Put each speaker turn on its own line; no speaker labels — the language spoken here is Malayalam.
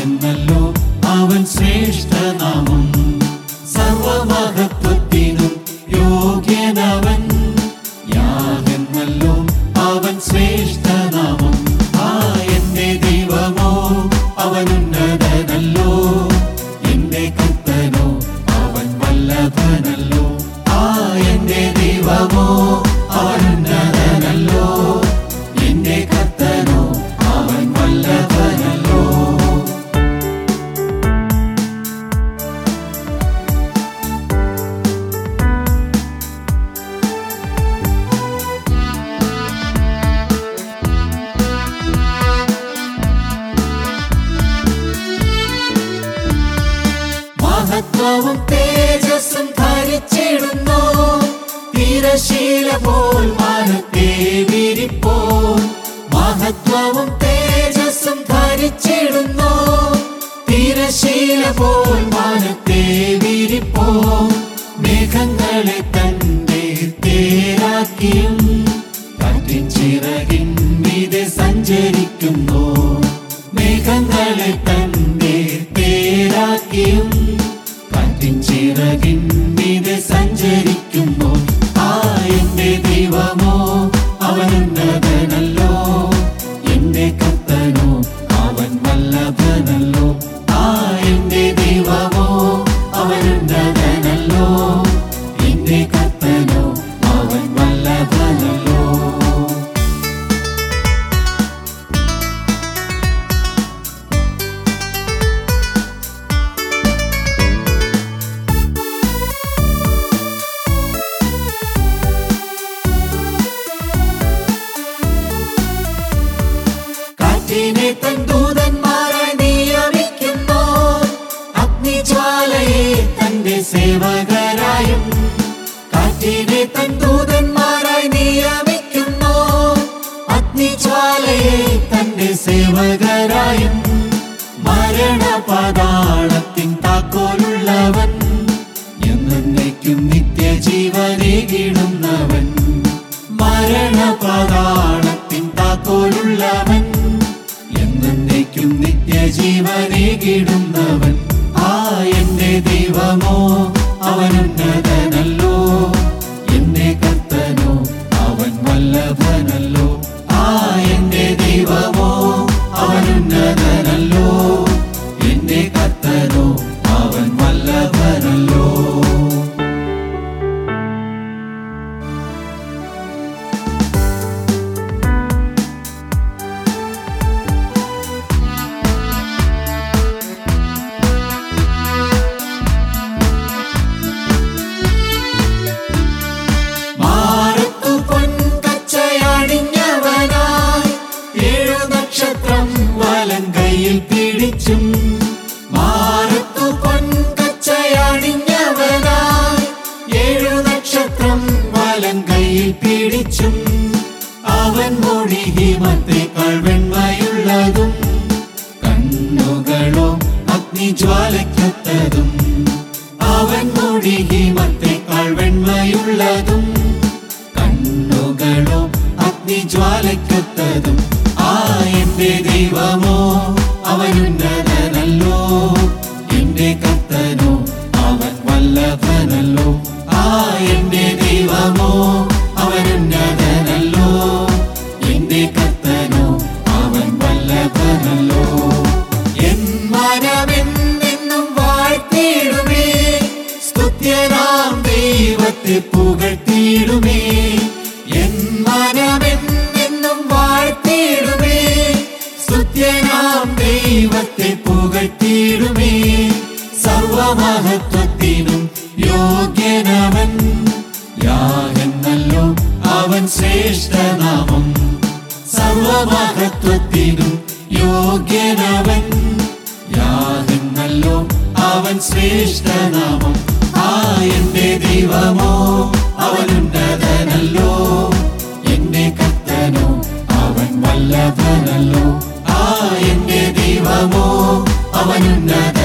എന്നല്ലോ അവൻ ശ്രേഷ്ഠനാമം സർവമഹത്വത്തിനും യോഗ്യനവൻ യാതെന്നല്ലോ അവൻ ശ്രേഷ്ഠനാമം ആ എന്റെ ദൈവമോ അവനുന്നതനല്ലോ എന്റെ കർത്തനോ അവൻ വല്ലഭനല്ലോ ആ എന്റെ ദൈവമോ അവനുന്നതനല്ലോ എന്റെ കർത്തനോ അവൻ വല്ലഭനല്ലോ മഹത്വവും തേജസ്സും ധരിച്ചിടുന്നു തിരശീല പോൽ മാനത്തെ വിരിപ്പോ മഹത്വവും തേജസ്സും ധരിച്ചിടുന്നു തിരശീല പോൽ മാനത്തെ വിരിപ്പോ മേഘങ്ങളെ തന്റെ തേരാക്കിയും കാറ്റിൻ ചിറകിൻ മീതെ സഞ്ചരിക്കുന്നു മേഘങ്ങളെ തന്റെ തേരാക്കിയും കാറ്റിൻ ചിറകിൻ മീതെ സഞ്ചരിക്കുന്നു ആ എന്റെ ദൈവമോ അവനുന്നതനല്ലോ എന്റെ കത്തനോ അവൻ വല്ലഭനല്ലോ ആ എന്റെ ദൈവമോ അവനുന്നതനല്ലോ എന്റെ കത്തനോ അവൻ വല്ലഭനല്ലോ കാറ്റിനെ തൻ ദൂതന്മാരായി നിയമിക്കുന്നു അഗ്നിജ്വാലയെ തന്റെ സേവകരായും കാറ്റിനെ തൻ ദൂതന്മാരായി നിയമിക്കുന്നു അഗ്നിജ്വാലയെ തന്റെ സേവകരായും മരണപാതാളത്തിൻ താക്കോലുള്ളവൻ എന്നേക്കും നിത്യജീവനേകിടുന്നവൻ മരണപാതാളത്തിൻ താക്കോലുള്ളവൻ എന്നേക്കും നിത്യജീവനേകിടുന്നവൻ ആ എന്റെ ദൈവമോ അവനുന്നതനല്ലോ എന്റെ കർത്തനോ അവൻ വല്ലഭനല്ലോ ആ എന്റെ ദൈവമോ അവനുന്നതനല്ലോ എന്റെ കർത്തനോ അവൻ വല്ലഭനല്ലോ മാറത്തു പൊൻകച്ചയണിഞ്ഞവനായി ഏഴു നക്ഷത്രം വലം കയ്യിൽ പിടിച്ചും മാറത്തു പൊൻകച്ചയണിഞ്ഞവനായി ഏഴു നക്ഷത്രം വലം കയ്യിൽ പിടിച്ചും അവൻ മൊഴി ഹിമത്തേക്കാൾ വെണ്മയുള്ളതും കണ്ണുകളോ അഗ്നിജ്വാലയ്ക്കൊത്തതും അവൻ മൊഴി ഹിമത്തേക്കാൾ വെണ്മയുള്ളതും കണ്ണുകളോ അഗ്നിജ്വാലയ്ക്കൊത്തതും ആ എന്റെ ദൈവമോ അവനുന്നതനല്ലോ എന്റെ കത്തനോ അവൻ വല്ലഭനല്ലോ ആ എന്റെ ദൈവമോ അവനുന്നതനല്ലോ എന്റെ കത്തനോ അവൻ വല്ലഭനല്ലോ എൻ മനമെന്നെന്നും വാഴ്ത്തിയിടുമേ സ്തുത്യനാം ദൈവത്തെ പുകഴ്ത്തിയിടുമേ എൻ മനമെന്നെന്നും വാഴ്ത്തിയിടുമേ സ്തുത്യനാം ദൈവത്തെ പുകഴ്ത്തിയിടുമേ സർവമഹത്വത്തിനും യോഗ്യനവൻ യാഹെന്നല്ലോ അവൻ ശ്രേഷ്ഠനാമം സർവമഹത്വത്തിനും യോഗ്യനവൻ യാതെന്നല്ലോ അവൻ ശ്രേഷ്ഠനാമം ആ എന്റെ ദൈവമോ അവനുന്നതനല്ലോ എന്റെ കത്തനോ അവൻ വല്ലഭനല്ലോ ആ എന്റെ ദൈവമോ അവനുന്നത